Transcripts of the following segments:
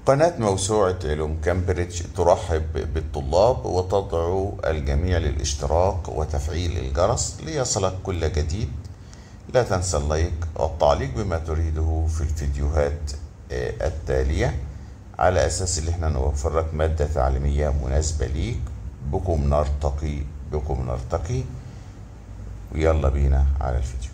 قناة موسوعة علوم كامبريدج ترحب بالطلاب وتدعو الجميع للاشتراك وتفعيل الجرس ليصلك كل جديد لا تنسى اللايك والتعليق بما تريده في الفيديوهات آه، التالية على أساس إن احنا نوفر لك مادة تعليمية مناسبة ليك بكم نرتقي بكم نرتقي ويلا بينا على الفيديو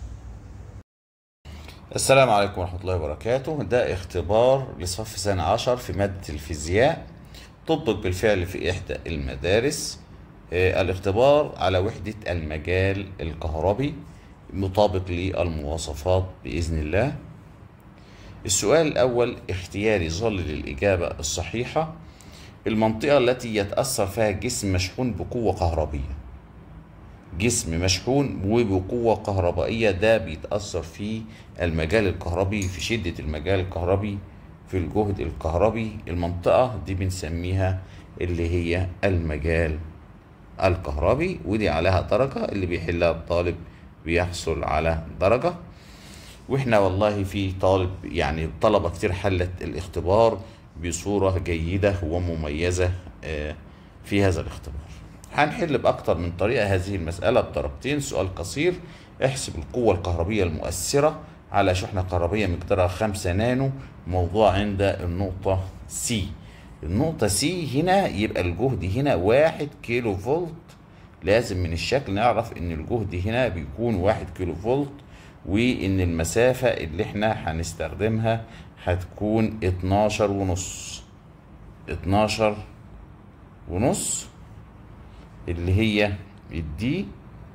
السلام عليكم ورحمة الله وبركاته ده اختبار لصف سنة عشر في مادة الفيزياء طبق بالفعل في إحدى المدارس آه، الاختبار على وحدة المجال الكهربي مطابق للمواصفات بإذن الله السؤال الأول اختياري ظل للإجابة الصحيحة المنطقة التي يتأثر فيها جسم مشحون بقوة كهربية جسم مشحون وبقوة كهربائية ده بيتأثر في المجال الكهربي في شدة المجال الكهربي في الجهد الكهربي المنطقة دي بنسميها اللي هي المجال الكهربي ودي عليها درجة اللي بيحلها الطالب بيحصل على درجة واحنا والله في طالب يعني طلبة كتير حلت الاختبار بصورة جيدة ومميزة آه، في هذا الاختبار هنحل بأكتر من طريقة هذه المسألة بدرجتين سؤال قصير احسب القوة الكهربية المؤثرة على شحنة كهربية مقدارها 5 نانو موضوع عند النقطة C النقطة C هنا يبقى الجهد هنا واحد كيلو فولت لازم من الشكل نعرف ان الجهد هنا بيكون واحد كيلو فولت وان المسافة اللي احنا هنستخدمها هتكون اتناشر ونص اتناشر ونص اللي هي الدي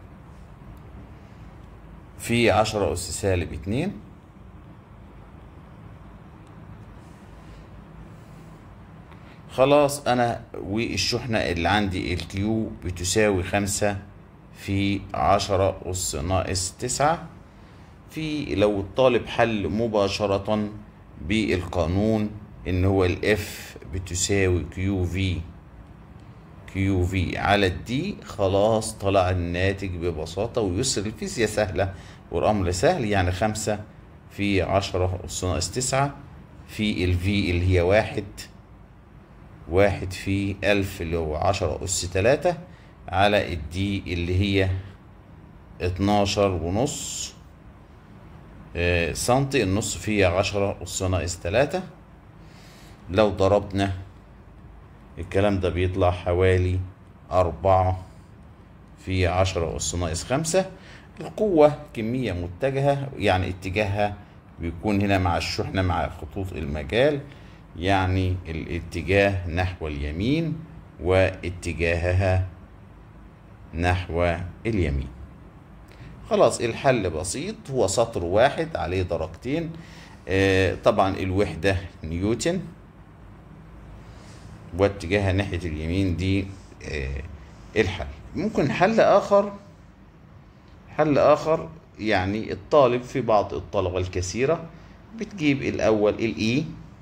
في عشرة أس سالب اتنين خلاص أنا والشحنة اللي عندي الكيو بتساوي خمسة في عشرة أس ناقص تسعة في لو الطالب حل مباشرة بالقانون إن هو الإف بتساوي كيو في كيو في على الدي خلاص طلع الناتج ببساطة ويسر الفيزياء سهلة والأمر سهل يعني خمسة في عشرة أس ناقص تسعة في الفي اللي هي واحد واحد في ألف اللي هو عشرة أس تلاتة على الدي اللي هي اتناشر ونص آه، سنتي النص فيه عشرة أس ناقص تلاتة لو ضربنا الكلام ده بيطلع حوالي أربعة في عشرة أس ناقص خمسة القوة كمية متجهة يعني اتجاهها بيكون هنا مع الشحنة مع خطوط المجال يعني الاتجاه نحو اليمين واتجاهها نحو اليمين خلاص الحل بسيط هو سطر واحد عليه درجتين آه، طبعا الوحدة نيوتن واتجاهها ناحية اليمين دي آه، الحل ممكن حل آخر حل آخر يعني الطالب في بعض الطلبة الكثيرة بتجيب الأول الإي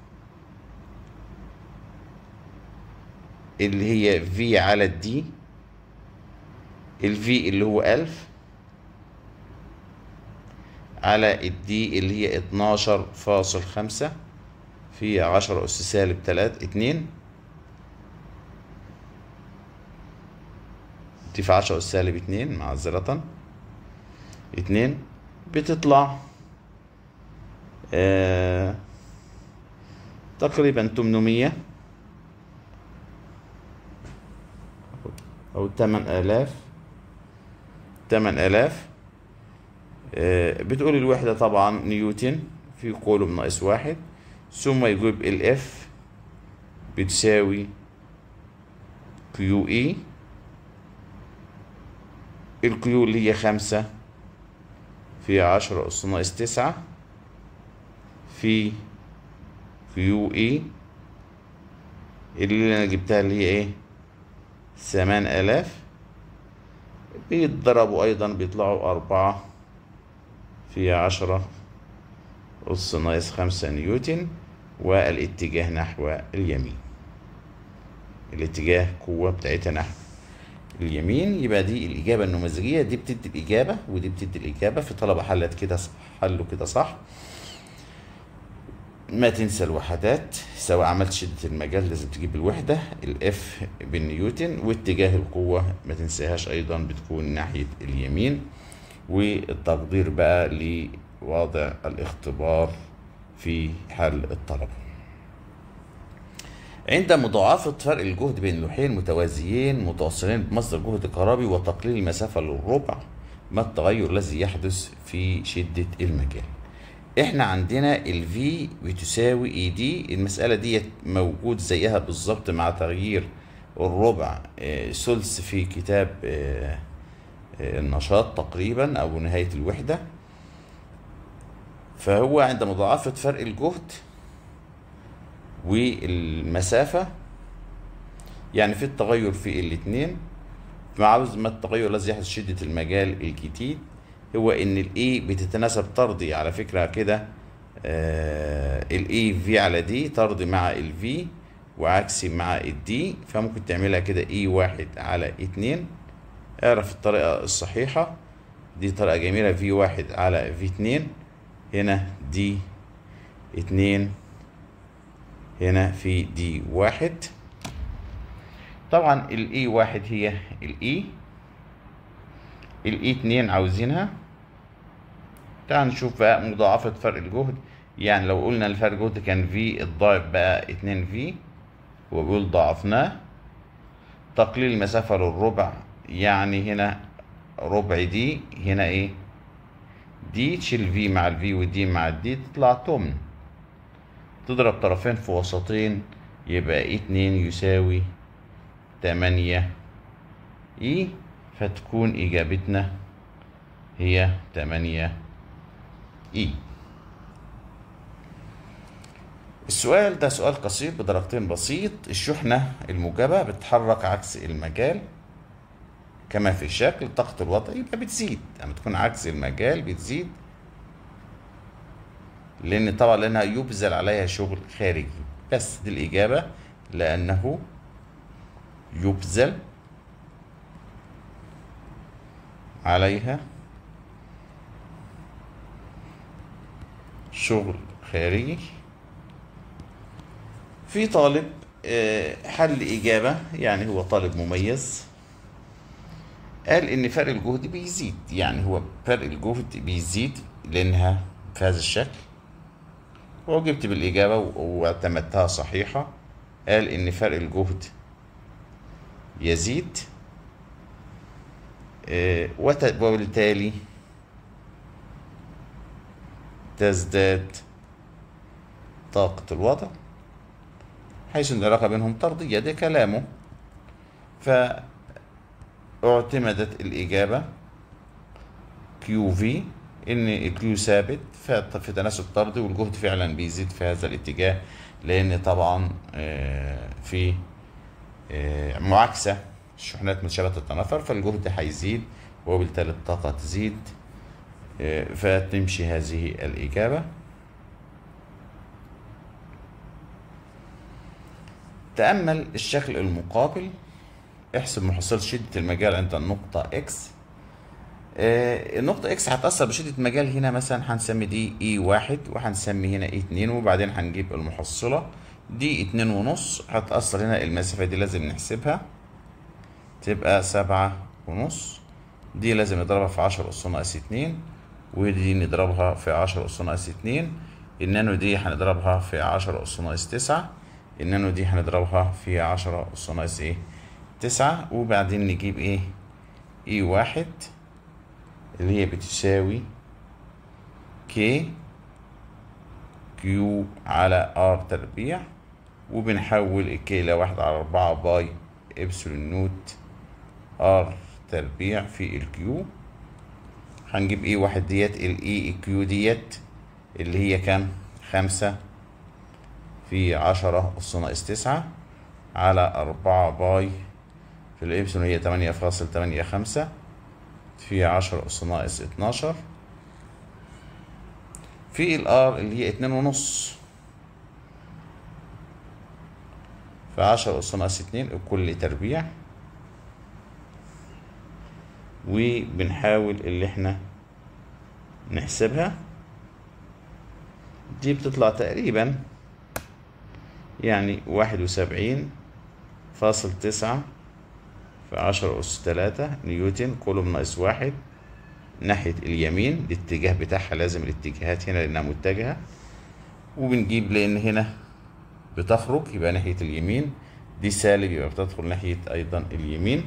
اللي هي في على الدي الفي اللي هو ألف على الدي اللي هي اتناشر فاصل خمسة في عشرة أس سالب تلات اتنين دي في عشرة أس سالب اتنين معذرة اتنين بتطلع آه تقريبا تمنمية أو تمن آلاف تمن آلاف آه بتقول الوحدة طبعا نيوتن في قولب ناقص واحد ثم يجيب الاف بتساوي كيو اي الكيو اللي هي خمسة في عشرة أس ناقص تسعة في كيو اي اللي أنا جبتها اللي هي ايه ثمان آلاف بيتضربوا أيضا بيطلعوا أربعة في عشرة أس ناقص خمسة نيوتن والاتجاه نحو اليمين الاتجاه قوة بتاعتها نحو اليمين يبقى دي الإجابة النموذجية دي بتدي الإجابة ودي بتدي الإجابة في طلبة حلت كده صح حلوا كده صح ما تنسى الوحدات سواء عملت شدة المجال لازم تجيب الوحدة الاف بالنيوتن واتجاه القوة ما تنساهاش ايضا بتكون ناحية اليمين والتقدير بقى لوضع الاختبار في حل الطلب عند مضاعفة فرق الجهد بين لوحين متوازيين متوصلين بمصدر جهد كهربي وتقليل المسافة للربع ما التغير الذي يحدث في شدة المجال احنا عندنا ال V بتساوي اي دي المسألة دي موجود زيها بالظبط مع تغيير الربع آه، ثلث في كتاب آه، آه، النشاط تقريبا او نهاية الوحدة فهو عند مضاعفة فرق الجهد والمسافة يعني في التغير في الاتنين مع ما التغير الذي يحدث شدة المجال الجديد هو ان الاي بتتناسب طردي على فكرة كده الاي في على دي طردي مع الفي وعكسي مع الدي فممكن تعملها كده اي واحد على اتنين اعرف الطريقة الصحيحة دي طريقة جميلة في واحد على في اتنين هنا دي اتنين هنا في دي واحد طبعا الاي واحد هي الاي الاي اتنين عاوزينها تعال نشوف بقى مضاعفة فرق الجهد يعني لو قلنا الفرق الجهد كان في الضعف بقى اتنين في وبيقول ضاعفناه تقليل المسافة للربع يعني هنا ربع دي هنا ايه دي تشيل في مع الفي ودي مع الدي تطلع تمن تضرب طرفين في وسطين يبقى اتنين يساوي تمانية اي فتكون اجابتنا هي تمانية اي السؤال ده سؤال قصير بدرجتين بسيط الشحنة الموجبة بتتحرك عكس المجال كما في الشكل طاقة الوضع يبقى بتزيد لما تكون عكس المجال بتزيد لأن طبعا لأنها يبذل عليها شغل خارجي بس دي الإجابة لأنه يبذل عليها شغل خارجي في طالب آه، حل إجابة يعني هو طالب مميز قال إن فرق الجهد بيزيد يعني هو فرق الجهد بيزيد لأنها في هذا الشكل وجبت بالإجابة و- واعتمدتها صحيحة قال إن فرق الجهد يزيد آه، وت- وبالتالي تزداد طاقة الوضع حيث ان العلاقة بينهم طردية ده كلامه فاعتمدت الإجابة كيو في إن الكيو ثابت ف- في تناسب طردي والجهد فعلا بيزيد في هذا الاتجاه لأن طبعا آه، في آه، معاكسة الشحنات متشابهة التنافر فالجهد هيزيد وبالتالي الطاقة تزيد آه، فتمشي هذه الإجابة تأمل الشكل المقابل احسب محصلة شدة المجال عند النقطة X آه، النقطة X هتأثر بشدة مجال هنا مثلا هنسمي دي E واحد وهنسمي هنا E اتنين وبعدين هنجيب المحصلة دي اتنين ونص هتأثر هنا المسافة دي لازم نحسبها تبقى سبعة ونص دي لازم نضربها في عشرة أس ناقص اتنين ودي نضربها في عشرة أس ناقص اتنين النانو دي هنضربها في عشرة أس ناقص تسعة النانو دي هنضربها في عشرة أس ناقص ايه تسعة وبعدين نجيب ايه اي واحد اللي هي بتساوي كي كيو على ار تربيع وبنحول الكي إلى واحد على أربعة باي إبسلون نوت ار تربيع في الكيو هنجيب ايه واحد ديت الاي الكيو ديت اللي هي كام خمسة في عشرة أس ناقص تسعة على أربعة باي في الإبسلون هي تمانية فاصل تمانية خمسة في عشرة أس ناقص اتناشر في الآر اللي هي اتنين ونص في عشرة أس ناقص اتنين الكل تربيع وبنحاول اللي احنا نحسبها دي بتطلع تقريبا يعني واحد وسبعين فاصل تسعة في عشرة أس تلاتة نيوتن كولوم ناقص واحد ناحية اليمين الاتجاه بتاعها لازم الاتجاهات هنا لأنها متجهة وبنجيب لأن هنا بتخرج يبقى ناحية اليمين دي سالب يبقى بتدخل ناحية أيضا اليمين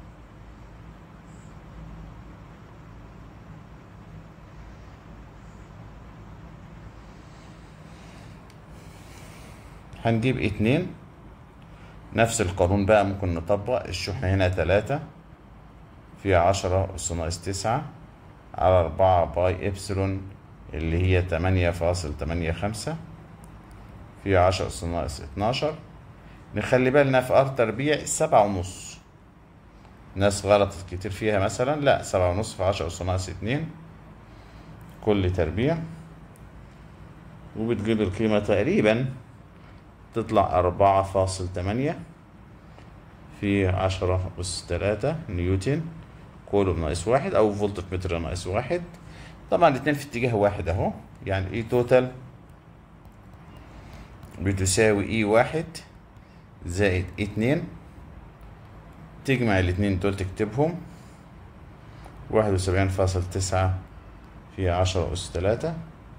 هنجيب اتنين نفس القانون بقى ممكن نطبق الشحنة هنا تلاتة في عشرة أس ناقص تسعة على أربعة باي إبسلون اللي هي تمانية فاصل تمانية خمسة في عشرة أس ناقص اتناشر نخلي بالنا في ار تربيع سبعة ونص ناس غلطت كتير فيها مثلا لا سبعة ونص في عشرة أس ناقص اتنين كل تربيع وبتجيب القيمة تقريبا تطلع أربعة فاصل تمانية في عشرة أس تلاتة نيوتن كولوم ناقص واحد أو فولت متر ناقص واحد طبعا الاتنين في اتجاه واحد أهو يعني إي توتال بتساوي إي واحد زائد اتنين تجمع الاتنين دول تكتبهم واحد وسبعين فاصل تسعة في عشرة أس تلاتة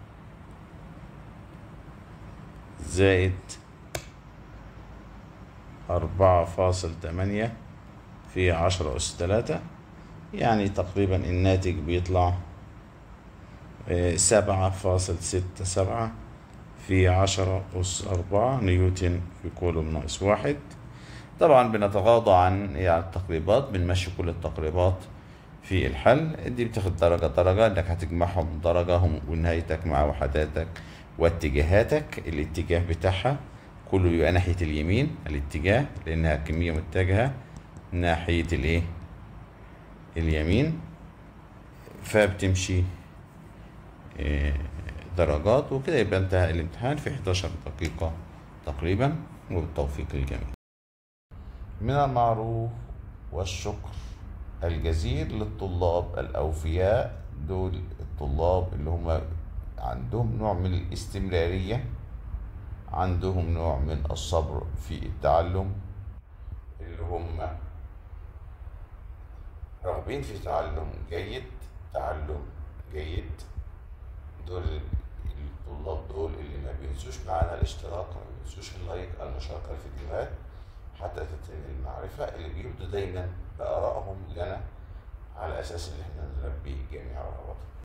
زائد أربعة فاصل تمانية في عشرة أس تلاتة يعني تقريبا الناتج بيطلع سبعة فاصل ستة سبعة في عشرة أس أربعة نيوتن في كولوم ناقص واحد طبعا بنتغاضى عن يعني التقريبات بنمشي كل التقريبات في الحل دي بتاخد درجة درجة انك هتجمعهم درجهم ونهايتك مع وحداتك واتجاهاتك الاتجاه بتاعها كله يبقى ناحية اليمين الاتجاه لأنها كمية متجهة ناحية الايه اليمين فبتمشي درجات وكده يبقى انتهى الامتحان في 11 دقيقة تقريبا وبالتوفيق للجميع من المعروف والشكر الجزيل للطلاب الأوفياء دول الطلاب اللي هم عندهم نوع من الاستمرارية عندهم نوع من الصبر في التعلم اللي هم راغبين في تعلم جيد تعلم جيد دول الطلاب دول اللي ما بينسوش معانا الاشتراك ما بينسوش اللايك المشاركة في الفيديوهات حتى تتم المعرفة اللي بيبدوا دايما بآرائهم لنا على أساس إن احنا نلبي جميع رغباتهم